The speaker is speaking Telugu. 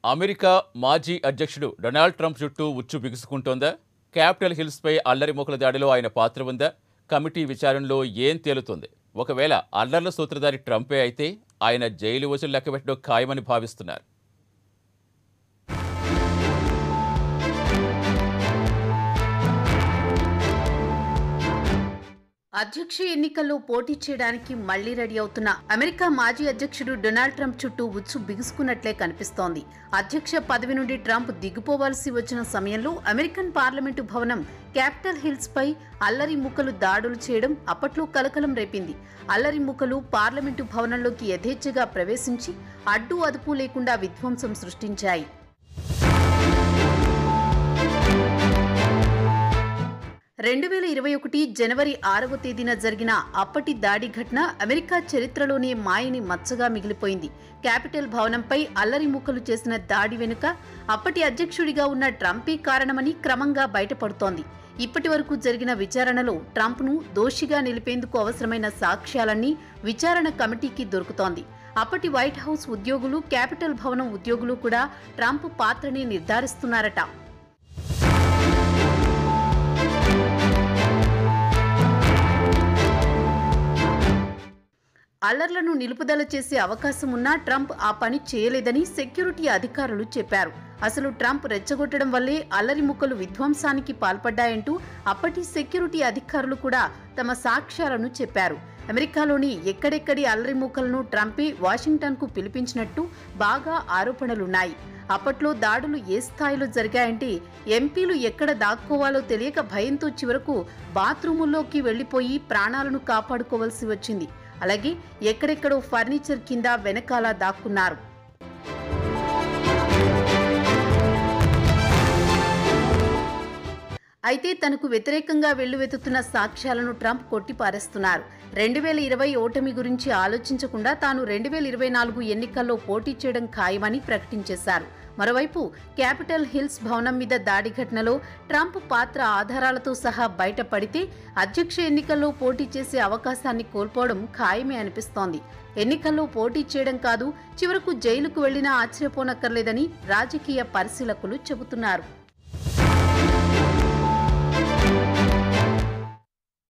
అమెరికా మాజీ అధ్యక్షుడు డొనాల్డ్ ట్రంప్ చుట్టూ ఉచ్చు బిగుసుకుంటోందా క్యాపిటల్ హిల్స్పై అల్లరి మూకల దాడిలో ఆయన పాత్ర ఉందా కమిటీ విచారణలో ఏం తేలుతుంది ఒకవేళ అల్లర్ల సూత్రధారి ట్రంపే అయితే ఆయన జైలు వసూలు లెక్కబెట్టడం ఖాయమని భావిస్తున్నారు అధ్యక్ష ఎన్నికల్లో పోటీ చేయడానికి మళ్లీ రెడీ అవుతున్న అమెరికా మాజీ అధ్యక్షుడు డొనాల్డ్ ట్రంప్ చుట్టూ ఉచ్చు బిగుసుకున్నట్లే కనిపిస్తోంది అధ్యక్ష పదవి నుండి ట్రంప్ దిగిపోవాల్సి వచ్చిన సమయంలో అమెరికన్ పార్లమెంటు భవనం క్యాపిటల్ హిల్స్ పై అల్లరి ముక్కలు దాడులు చేయడం అప్పట్లో కలకలం రేపింది అల్లరి ముక్కలు పార్లమెంటు భవనంలోకి యథేచ్ఛగా ప్రవేశించి అడ్డు అదుపు లేకుండా విధ్వంసం సృష్టించాయి రెండు వేల ఇరవై ఒకటి జనవరి ఆరవ తేదీన జరిగిన అప్పటి దాడి ఘటన అమెరికా చరిత్రలోనే మాయని మచ్చగా మిగిలిపోయింది క్యాపిటల్ భవనంపై అల్లరి ముక్కలు చేసిన దాడి వెనుక అప్పటి అధ్యక్షుడిగా ఉన్న ట్రంపే కారణమని క్రమంగా బయటపడుతోంది ఇప్పటి వరకు జరిగిన విచారణలో ట్రంప్ను దోషిగా నిలిపేందుకు అవసరమైన సాక్ష్యాలన్నీ విచారణ కమిటీకి దొరుకుతోంది అప్పటి వైట్ హౌస్ ఉద్యోగులు క్యాపిటల్ భవనం ఉద్యోగులు కూడా ట్రంప్ పాత్రని నిర్ధారిస్తున్నారట అల్లర్లను నిలుపుదల చేసే అవకాశం ఉన్నా ట్రంప్ ఆ పని చేయలేదని సెక్యూరిటీ అధికారులు చెప్పారు అసలు ట్రంప్ రెచ్చగొట్టడం వల్లే అల్లరి ముక్కలు విధ్వంసానికి పాల్పడ్డాయంటూ అప్పటి సెక్యూరిటీ అధికారులు కూడా తమ సాక్ష్యాలను చెప్పారు అమెరికాలోని ఎక్కడెక్కడి అల్లరి ముక్కలను ట్రంపే వాషింగ్టన్కు పిలిపించినట్టు బాగా ఆరోపణలున్నాయి అప్పట్లో దాడులు ఏ స్థాయిలో జరిగాయంటే ఎంపీలు ఎక్కడ దాక్కోవాలో తెలియక భయంతో చివరకు బాత్రూముల్లోకి వెళ్లిపోయి ప్రాణాలను కాపాడుకోవాల్సి వచ్చింది అలాగే ఎక్కడెక్కడో ఫర్నిచర్ కింద వెనకాల దాక్కున్నారు అయితే తనకు వ్యతిరేకంగా వెల్లువెత్తుతున్న సాక్ష్యాలను ట్రంప్ కొట్టిపారేస్తున్నారు రెండు వేల ఇరవై ఓటమి గురించి ఆలోచించకుండా తాను రెండు వేల ఇరవై నాలుగు ఎన్నికల్లో పోటీ చేయడం ఖాయమని ప్రకటించేశారు మరోవైపు క్యాపిటల్ హిల్స్ భవనం మీద దాడి ఘటనలో ట్రంప్ పాత్ర ఆధారాలతో సహా బయటపడితే అధ్యక్ష ఎన్నికల్లో పోటీ చేసే అవకాశాన్ని కోల్పోవడం ఖాయమే అనిపిస్తోంది ఎన్నికల్లో పోటీ చేయడం కాదు చివరకు జైలుకు వెళ్లినా ఆశ్చర్యపోనక్కర్లేదని రాజకీయ పరిశీలకులు చెబుతున్నారు